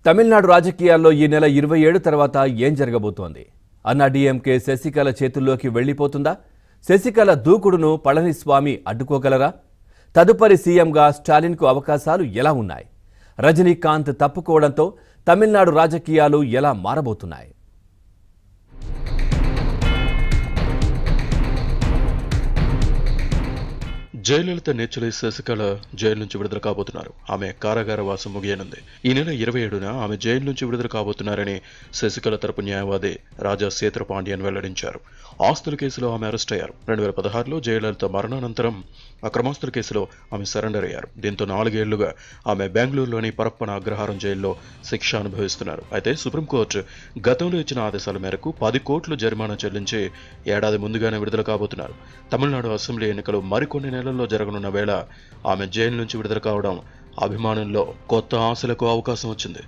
తమిళనాడు రాజకీయాల్లో ఈ నెల ఇరవై ఏడు తర్వాత ఏం జరగబోతోంది అన్నా డీఎంకే శశికళ చేతుల్లోకి వెళ్లిపోతుందా శశికళ దూకుడును పళనిస్వామి అడ్డుకోగలరా తదుపరి సీఎంగా స్టాలిన్కు అవకాశాలు ఎలా ఉన్నాయి రజనీకాంత్ తప్పుకోవడంతో తమిళనాడు రాజకీయాలు ఎలా మారబోతున్నాయి జయలలిత నేచులై శశికళ జైలు నుంచి విడుదల కాబోతున్నారు ఆమె కారాగార వాసం ముగియనుంది ఈ నెల ఇరవై ఏడున ఆమె జైలు నుంచి విడుదల కాబోతున్నారని శశికళ తరపు న్యాయవాది రాజా సేత్ర పాండ్యన్ వెల్లడించారు ఆస్తుల కేసులో ఆమె అరెస్ట్ అయ్యారు రెండు వేల పదహారులో జయలలిత మరణానంతరం అక్రమాస్తుల కేసులో ఆమె సరెండర్ అయ్యారు దీంతో నాలుగేళ్లుగా ఆమె బెంగళూరులోని పరప్పన అగ్రహారం జైల్లో శిక్ష అనుభవిస్తున్నారు అయితే సుప్రీంకోర్టు గతంలో ఇచ్చిన ఆదేశాల మేరకు పది కోట్లు జరిమానా చెల్లించి ఏడాది ముందుగానే విడుదల కాబోతున్నారు తమిళనాడు అసెంబ్లీ ఎన్నికలు మరికొన్ని నెలల్లో జరగనున్న వేళ ఆమె జైలు నుంచి విడుదల కావడం అభిమానుల్లో కొత్త ఆశలకు అవకాశం వచ్చింది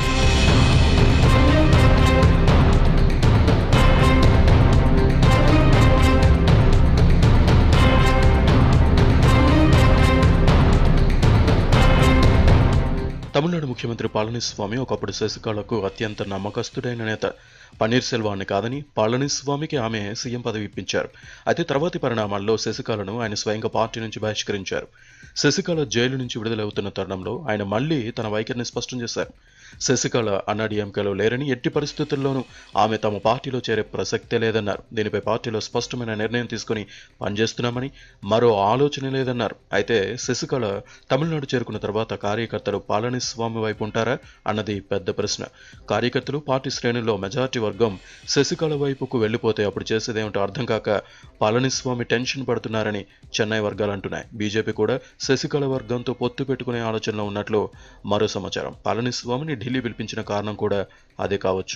తమిళనాడు ముఖ్యమంత్రి పళనిస్వామి ఒకప్పుడు శశికళకు అత్యంత నమ్మకస్తుడైన నేత పన్నీర్ సెల్వాన్ని కాదని పళనిస్వామికి ఆమె సీఎం పదవి ఇప్పించారు అయితే తర్వాతి పరిణామాల్లో శశికళను ఆయన స్వయంగా పార్టీ నుంచి బహిష్కరించారు శశికళ జైలు నుంచి విడుదలవుతున్న తరుణంలో ఆయన మళ్లీ తన వైఖరిని స్పష్టం చేశారు శశికళ అన్నాడీఎంకేలో లేరని ఎట్టి పరిస్థితుల్లోనూ ఆమె తమ పార్టీలో చేరే ప్రసక్తే లేదన్నారు దీనిపై పార్టీలో స్పష్టమైన నిర్ణయం తీసుకుని పనిచేస్తున్నామని మరో ఆలోచన లేదన్నారు అయితే శశికళ తమిళనాడు చేరుకున్న తర్వాత కార్యకర్తలు పళనిస్వామి వైపు ఉంటారా అన్నది పెద్ద ప్రశ్న కార్యకర్తలు పార్టీ శ్రేణుల్లో మెజార్టీ వర్గం శశికళ వైపుకు వెళ్లిపోతే అప్పుడు చేసేదేమిటో అర్థం కాక పళనిస్వామి టెన్షన్ పడుతున్నారని చెన్నై వర్గాలు అంటున్నాయి బీజేపీ కూడా శశికళ వర్గంతో పొత్తు పెట్టుకునే ఆలోచనలో ఉన్నట్లు మరో సమాచారం పళనిస్వామిని ఢిల్లీ పిలిపించిన కారణం కూడా అదే కావచ్చు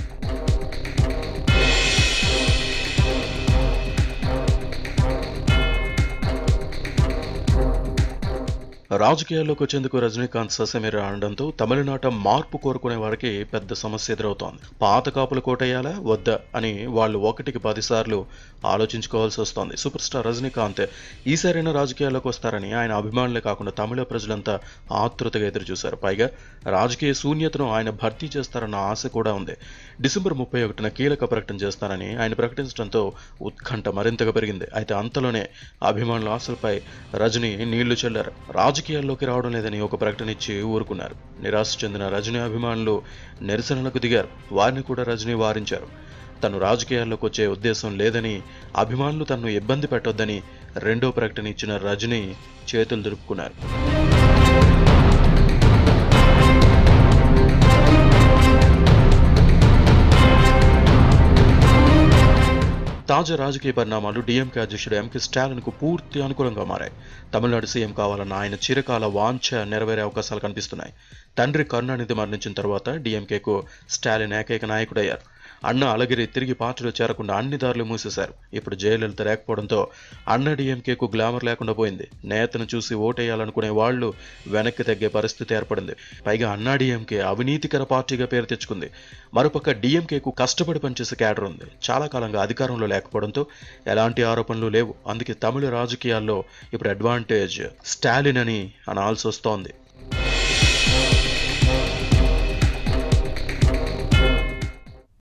రాజకీయాల్లోకి వచ్చేందుకు రజనీకాంత్ ససెమిరా అనడంతో తమిళనాట మార్పు కోరుకునే వారికి పెద్ద సమస్య ఎదురవుతోంది పాత కాపులు కోటేయాలా వద్దా అని వాళ్ళు ఒకటికి పదిసార్లు ఆలోచించుకోవాల్సి వస్తోంది సూపర్ స్టార్ రజనీకాంత్ ఈసారైనా రాజకీయాల్లోకి వస్తారని ఆయన అభిమానులే కాకుండా తమిళ ప్రజలంతా ఆతృతగా ఎదురుచూశారు పైగా రాజకీయ శూన్యతను ఆయన భర్తీ చేస్తారన్న ఆశ కూడా ఉంది డిసెంబర్ ముప్పై ఒకటిన కీలక ప్రకటన చేస్తారని ఆయన ప్రకటించడంతో ఉత్కంఠ మరింతగా పెరిగింది అయితే అంతలోనే అభిమానుల ఆశలపై రజనీ నీళ్లు చెల్లారు రాజకీయాల్లోకి రావడం లేదని ఒక ప్రకటన ఇచ్చి ఊరుకున్నారు నిరాశ చెందిన రజనీ అభిమానులు నిరసనలకు దిగారు వారిని కూడా రజనీ వారించారు తను రాజకీయాల్లోకి వచ్చే ఉద్దేశం లేదని అభిమానులు తనను ఇబ్బంది పెట్టొద్దని రెండో ప్రకటన ఇచ్చిన రజనీ చేతులు దులుపుకున్నారు తాజా రాజకీయ పరిణామాలు డీఎంకే అధ్యక్షుడు ఎంకే స్టాలిన్కు పూర్తి అనుకూలంగా మారాయి తమిళనాడు సీఎం కావాలన్న ఆయన చిరకాల వాంఛ నెరవేరే అవకాశాలు కనిపిస్తున్నాయి తండ్రి కరుణానిధి మరణించిన తర్వాత డీఎంకేకు స్టాలిన్ ఏకైక నాయకుడయ్యారు అన్న అలగిరి తిరిగి పార్టీలో చేరకుండా అన్ని దారులు మూసేశారు ఇప్పుడు జయలలిత లేకపోవడంతో అన్న డీఎంకేకు గ్లామర్ లేకుండా పోయింది నేతను చూసి ఓటేయాలనుకునే వాళ్ళు వెనక్కి తగ్గే పరిస్థితి ఏర్పడింది పైగా అన్నా డీఎంకే అవినీతికర పార్టీగా పేరు తెచ్చుకుంది మరోపక్క డీఎంకేకు కష్టపడి పనిచేసే క్యాడర్ ఉంది చాలా కాలంగా అధికారంలో లేకపోవడంతో ఎలాంటి ఆరోపణలు లేవు అందుకే తమిళ రాజకీయాల్లో ఇప్పుడు అడ్వాంటేజ్ స్టాలిన్ అని అనాల్సి వస్తోంది